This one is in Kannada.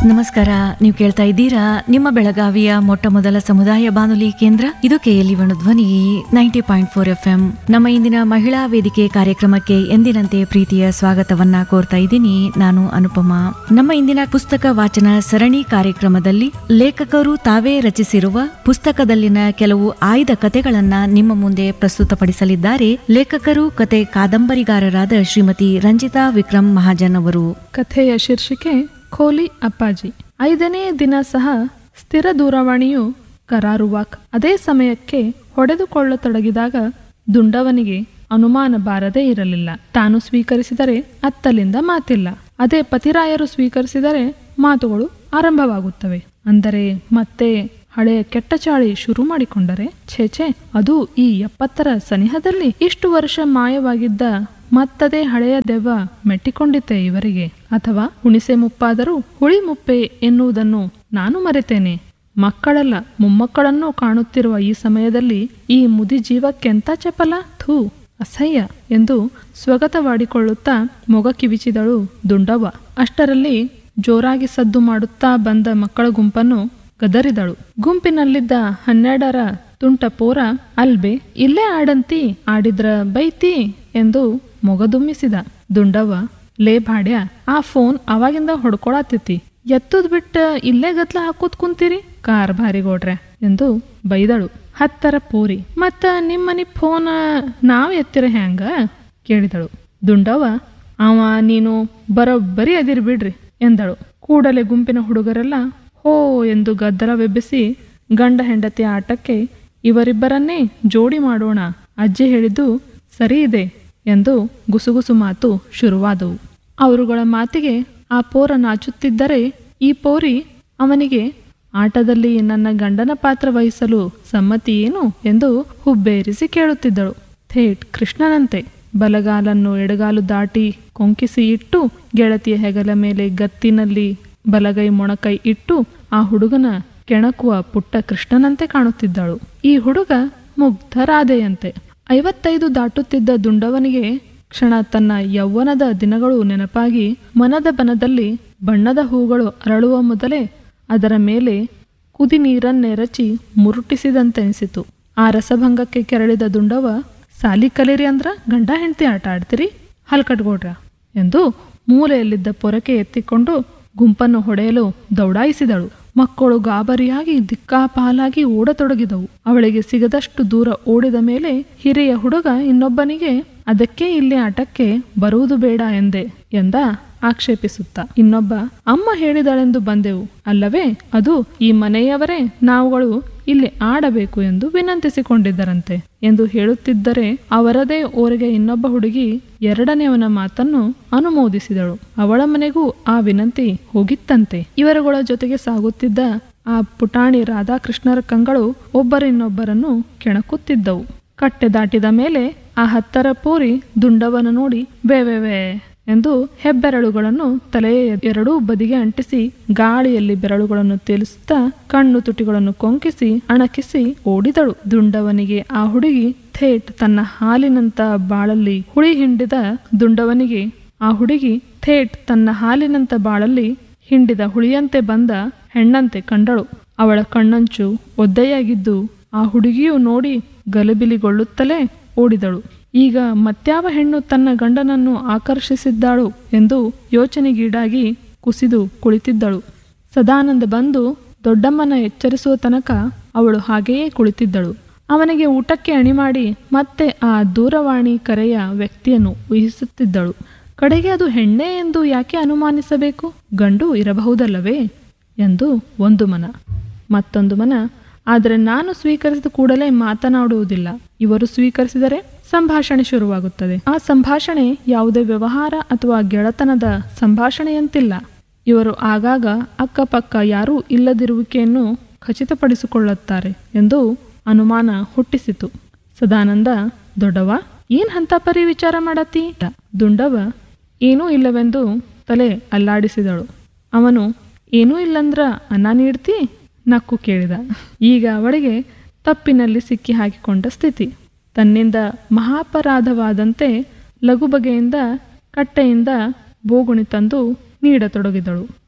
ನಮಸ್ಕಾರ ನೀವು ಕೇಳ್ತಾ ಇದ್ದೀರಾ ನಿಮ್ಮ ಬೆಳಗಾವಿಯ ಮೊಟ್ಟ ಮೊದಲ ಸಮುದಾಯ ಬಾನುಲಿ ಕೇಂದ್ರ ಇದು KLE Dhwani ninety point four F M ನಮ್ಮ ಇಂದಿನ ಮಹಿಳಾ ವೇದಿಕೆ ಕಾರ್ಯಕ್ರಮಕ್ಕೆ ಎಂದಿನಂತೆ ಪ್ರೀತಿಯ ಸ್ವಾಗತವನ್ನ ಕೋರ್ತಾ ಇದ್ದೀನಿ ನಾನು ಅನುಪಮಾ ನಮ್ಮ ಇಂದಿನ ಪುಸ್ತಕ ವಾಚನ ಸರಣಿ ಕಾರ್ಯಕ್ರಮದಲ್ಲಿ ಲೇಖಕರು ತಾವೇ ರಚಿಸಿರುವ ಪುಸ್ತಕದಲ್ಲಿನ ಕೆಲವು ಆಯ್ದ ಕತೆಗಳನ್ನ ನಿಮ್ಮ ಮುಂದೆ ಪ್ರಸ್ತುತಪಡಿಸಲಿದ್ದಾರೆ ಲೇಖಕರು ಕತೆ ಕಾದಂಬರಿಗಾರರಾದ ಶ್ರೀಮತಿ ರಂಜಿತಾ ವಿಕ್ರಮ್ ಮಹಾಜನ್ ಅವರು ಕಥೆಯ ಶೀರ್ಷಿಕೆ ಖೋಲಿ ಅಪ್ಪಾಜಿ ಐದನೇ ದಿನ ಸಹ ಸ್ಥಿರ ದೂರವಾಣಿಯು ಕರಾರುವಾಕ್ ಅದೇ ಸಮಯಕ್ಕೆ ಹೊಡೆದುಕೊಳ್ಳತೊಡಗಿದಾಗ ದುಂಡವನಿಗೆ ಅನುಮಾನ ಬಾರದೇ ಇರಲಿಲ್ಲ ತಾನು ಸ್ವೀಕರಿಸಿದರೆ ಅತ್ತಲಿಂದ ಮಾತಿಲ್ಲ ಅದೇ ಪತಿರಾಯರು ಸ್ವೀಕರಿಸಿದರೆ ಮಾತುಗಳು ಆರಂಭವಾಗುತ್ತವೆ ಅಂದರೆ ಮತ್ತೆ ಹಳೆಯ ಕೆಟ್ಟ ಚಾಳಿ ಶುರು ಮಾಡಿಕೊಂಡರೆ ಛೇಛೆ ಅದು ಈ ಎಪ್ಪತ್ತರ ಸನಿಹದಲ್ಲಿ ಇಷ್ಟು ವರ್ಷ ಮಾಯವಾಗಿದ್ದ ಮತ್ತದೇ ಹಳೆಯ ದೆವ್ವ ಮೆಟ್ಟಿಕೊಂಡಿತ್ತೆ ಇವರಿಗೆ ಅಥವಾ ಹುಣಿಸೆ ಮುಪ್ಪಾದರೂ ಹುಳಿ ಮುಪ್ಪೆ ಎನ್ನುವುದನ್ನು ನಾನು ಮರೆತೇನೆ ಮಕ್ಕಳಲ್ಲ ಮೊಮ್ಮಕ್ಕಳನ್ನು ಕಾಣುತ್ತಿರುವ ಈ ಸಮಯದಲ್ಲಿ ಈ ಮುದಿ ಜೀವಕ್ಕೆಂತ ಚಪಲ ಥೂ ಅಸಹ್ಯ ಎಂದು ಸ್ವಗತವಾಡಿಕೊಳ್ಳುತ್ತಾ ಮೊಗ ಕಿವಿಚಿದಳು ದುಂಡವ್ವ ಅಷ್ಟರಲ್ಲಿ ಜೋರಾಗಿ ಸದ್ದು ಮಾಡುತ್ತಾ ಬಂದ ಮಕ್ಕಳ ಗುಂಪನ್ನು ಗದರಿದಳು ಗುಂಪಿನಲ್ಲಿದ್ದ ಹನ್ನೆರಡರ ತುಂಟ ಪೋರ ಅಲ್ಬೆ ಇಲ್ಲೇ ಆಡಂತಿ ಆಡಿದ್ರ ಬೈತಿ ಎಂದು ಮೊಗದುಮ್ಮಿಸಿದ ದುಂಡವ್ವ ಲೇ ಭಾಡ್ಯ ಆ ಫೋನ್ ಅವಾಗಿಂದ ಹೊಡ್ಕೊಳತ್ತೈತಿ ಎತ್ತುದ್ ಬಿಟ್ಟ ಇಲ್ಲೇ ಗತ್ಲ ಹಾಕೋತ್ ಕುಂತೀರಿ ಕಾರ್ ಭಾರಿ ಗೋಡ್ರೆ ಎಂದು ಬೈದಳು ಹತ್ತರ ಪೋರಿ ಮತ್ತ ನಿಮ್ಮನಿ ಫೋನ್ ನಾವ್ ಎತ್ತಿರ ಹ್ಯಾಂಗ ಕೇಳಿದಳು ದುಂಡವ್ವ ಅವ ನೀನು ಬರೋಬ್ಬರಿ ಅದಿರ್ ಬಿಡ್ರಿ ಎಂದಳು ಕೂಡಲೇ ಗುಂಪಿನ ಹುಡುಗರೆಲ್ಲ ಹೋ ಎಂದು ಗದ್ದಲವೆಬ್ಬಿಸಿ ಗಂಡ ಹೆಂಡತಿ ಆಟಕ್ಕೆ ಇವರಿಬ್ಬರನ್ನೇ ಜೋಡಿ ಮಾಡೋಣ ಅಜ್ಜಿ ಹೇಳಿದ್ದು ಸರಿ ಇದೆ ಎಂದು ಗುಸುಗುಸು ಮಾತು ಶುರುವಾದವು ಅವರುಗಳ ಮಾತಿಗೆ ಆ ಪೋರ ನಾಚುತ್ತಿದ್ದರೆ ಈ ಪೋರಿ ಅವನಿಗೆ ಆಟದಲ್ಲಿ ನನ್ನ ಗಂಡನ ಪಾತ್ರ ವಹಿಸಲು ಸಮ್ಮತಿ ಏನು ಎಂದು ಹುಬ್ಬೇರಿಸಿ ಕೇಳುತ್ತಿದ್ದಳು ಥೇಟ್ ಕೃಷ್ಣನಂತೆ ಬಲಗಾಲನ್ನು ಎಡಗಾಲು ದಾಟಿ ಕೊಂಕಿಸಿ ಇಟ್ಟು ಗೆಳತಿಯ ಹೆಗಲ ಮೇಲೆ ಗತ್ತಿನಲ್ಲಿ ಬಲಗೈ ಮೊಣಕೈ ಇಟ್ಟು ಆ ಹುಡುಗನ ಕೆಣಕುವ ಪುಟ್ಟ ಕೃಷ್ಣನಂತೆ ಕಾಣುತ್ತಿದ್ದಳು ಈ ಹುಡುಗ ಮುಗ್ಧರಾದೆಯಂತೆ ಐವತ್ತೈದು ದಾಟುತ್ತಿದ್ದ ದುಂಡವನಿಗೆ ಕ್ಷಣ ತನ್ನ ಯೌವನದ ದಿನಗಳು ನೆನಪಾಗಿ ಮನದ ಬನದಲ್ಲಿ ಬಣ್ಣದ ಹೂಗಳು ಅರಳುವ ಮೊದಲೇ ಅದರ ಮೇಲೆ ಕುದಿ ನೀರನ್ನೆರಚಿ ಮುರುಟಿಸಿದಂತೆನಿಸಿತು ಆ ರಸಭಂಗಕ್ಕೆ ಕೆರಳಿದ ದುಂಡವ ಸಾಲಿ ಕಲೀರಿ ಅಂದ್ರ ಗಂಡ ಹೆಂಡತಿ ಆಟ ಆಡ್ತೀರಿ ಹಲ್ಕಟ್ಗೋಡ್ರ ಎಂದು ಮೂಲೆಯಲ್ಲಿದ್ದ ಪೊರಕೆ ಎತ್ತಿಕೊಂಡು ಗುಂಪನ್ನು ಹೊಡೆಯಲು ದೌಡಾಯಿಸಿದಳು ಮಕ್ಕಳು ಗಾಬರಿಯಾಗಿ ದಿಕ್ಕಾಪಾಲಾಗಿ ಓಡತೊಡಗಿದವು ಅವಳಿಗೆ ಸಿಗದಷ್ಟು ದೂರ ಓಡಿದ ಮೇಲೆ ಹಿರಿಯ ಹುಡುಗ ಇನ್ನೊಬ್ಬನಿಗೆ ಅದಕ್ಕೆ ಇಲ್ಲಿ ಆಟಕ್ಕೆ ಬರುವುದು ಬೇಡ ಎಂದೆ ಎಂದ ಆಕ್ಷೇಪಿಸುತ್ತ ಇನ್ನೊಬ್ಬ ಅಮ್ಮ ಹೇಳಿದಳೆಂದು ಬಂದೆವು ಅಲ್ಲವೇ ಅದು ಈ ಮನೆಯವರೇ ನಾವುಗಳು ಇಲ್ಲಿ ಆಡಬೇಕು ಎಂದು ವಿನಂತಿಸಿಕೊಂಡಿದ್ದರಂತೆ ಎಂದು ಹೇಳುತ್ತಿದ್ದರೆ ಅವರದೇ ಓರಿಗೆ ಇನ್ನೊಬ್ಬ ಹುಡುಗಿ ಎರಡನೆಯವನ ಮಾತನ್ನು ಅನುಮೋದಿಸಿದಳು ಅವಳ ಮನೆಗೂ ಆ ವಿನಂತಿ ಹೋಗಿತ್ತಂತೆ ಇವರುಗಳ ಜೊತೆಗೆ ಸಾಗುತ್ತಿದ್ದ ಆ ಪುಟಾಣಿ ರಾಧಾಕೃಷ್ಣರ ಕಂಗಳು ಒಬ್ಬರಿನ್ನೊಬ್ಬರನ್ನು ಕೆಣಕುತ್ತಿದ್ದವು ಕಟ್ಟೆ ದಾಟಿದ ಮೇಲೆ ಆ ಹತ್ತರ ಪೂರಿ ದುಂಡವನ ನೋಡಿ ಬೇವೆವೆ ಎಂದು ಹೆಬ್ಬೆರಳುಗಳನ್ನು ತಲೆಯ ಎರಡೂ ಬದಿಗೆ ಅಂಟಿಸಿ ಗಾಳಿಯಲ್ಲಿ ಬೆರಳುಗಳನ್ನು ತೇಲಿಸುತ್ತಾ ಕಣ್ಣು ತುಟಿಗಳನ್ನು ಕೊಂಕಿಸಿ ಅಣಕಿಸಿ ಓಡಿದಳು ದುಂಡವನಿಗೆ ಆ ಹುಡುಗಿ ಥೇಟ್ ತನ್ನ ಹಾಲಿನಂತ ಬಾಳಲ್ಲಿ ಹುಳಿ ಹಿಂಡಿದ ದುಂಡವನಿಗೆ ಆ ಹುಡುಗಿ ಥೇಟ್ ತನ್ನ ಹಾಲಿನಂತ ಬಾಳಲ್ಲಿ ಹಿಂಡಿದ ಹುಳಿಯಂತೆ ಬಂದ ಹೆಣ್ಣಂತೆ ಕಂಡಳು ಅವಳ ಕಣ್ಣಂಚು ಒದ್ದೆಯಾಗಿದ್ದು ಆ ಹುಡುಗಿಯು ನೋಡಿ ಗಲಿಬಿಲಿಗೊಳ್ಳುತ್ತಲೇ ಓಡಿದಳು ಈಗ ಮತ್ಯಾವ ಹೆಣ್ಣು ತನ್ನ ಗಂಡನನ್ನು ಆಕರ್ಷಿಸಿದ್ದಾಳು ಎಂದು ಯೋಚನೆಗೀಡಾಗಿ ಕುಸಿದು ಕುಳಿತಿದ್ದಳು ಸದಾನಂದ ಬಂದು ದೊಡ್ಡಮ್ಮನ ಎಚ್ಚರಿಸುವ ತನಕ ಅವಳು ಹಾಗೆಯೇ ಕುಳಿತಿದ್ದಳು ಅವನಿಗೆ ಊಟಕ್ಕೆ ಅಣಿ ಮಾಡಿ ಮತ್ತೆ ಆ ದೂರವಾಣಿ ಕರೆಯ ವ್ಯಕ್ತಿಯನ್ನು ಊಹಿಸುತ್ತಿದ್ದಳು ಕಡೆಗೆ ಅದು ಹೆಣ್ಣೆ ಎಂದು ಯಾಕೆ ಅನುಮಾನಿಸಬೇಕು ಗಂಡು ಇರಬಹುದಲ್ಲವೇ ಎಂದು ಒಂದು ಮನ ಮತ್ತೊಂದು ಮನ ಆದರೆ ನಾನು ಸ್ವೀಕರಿಸಿದ ಕೂಡಲೇ ಮಾತನಾಡುವುದಿಲ್ಲ ಇವರು ಸ್ವೀಕರಿಸಿದರೆ ಸಂಭಾಷಣೆ ಶುರುವಾಗುತ್ತದೆ ಆ ಸಂಭಾಷಣೆ ಯಾವುದೇ ವ್ಯವಹಾರ ಅಥವಾ ಗೆಳತನದ ಸಂಭಾಷಣೆಯಂತಿಲ್ಲ ಇವರು ಆಗಾಗ ಅಕ್ಕಪಕ್ಕ ಯಾರೂ ಇಲ್ಲದಿರುವಿಕೆಯನ್ನು ಖಚಿತಪಡಿಸಿಕೊಳ್ಳುತ್ತಾರೆ ಎಂದು ಅನುಮಾನ ಹುಟ್ಟಿಸಿತು ಸದಾನಂದ ದೊಡ್ಡವ ಏನ್ ಹಂತ ಪರಿ ವಿಚಾರ ಮಾಡತಿ ದುಂಡವ ಏನೂ ಇಲ್ಲವೆಂದು ತಲೆ ಅಲ್ಲಾಡಿಸಿದಳು ಅವನು ಏನೂ ಇಲ್ಲಂದ್ರ ಅನ್ನ ನೀಡ್ತಿ ನಕ್ಕು ಕೇಳಿದ ಈಗ ಅವಳಿಗೆ ತಪ್ಪಿನಲ್ಲಿ ಸಿಕ್ಕಿ ಹಾಕಿಕೊಂಡ ಸ್ಥಿತಿ ತನ್ನಿಂದ ಮಹಾಪರಾಧವಾದಂತೆ ಲಘು ಬಗೆಯಿಂದ ಕಟ್ಟೆಯಿಂದ ಬೋಗುಣಿ ತಂದು ನೀಡತೊಡಗಿದಳು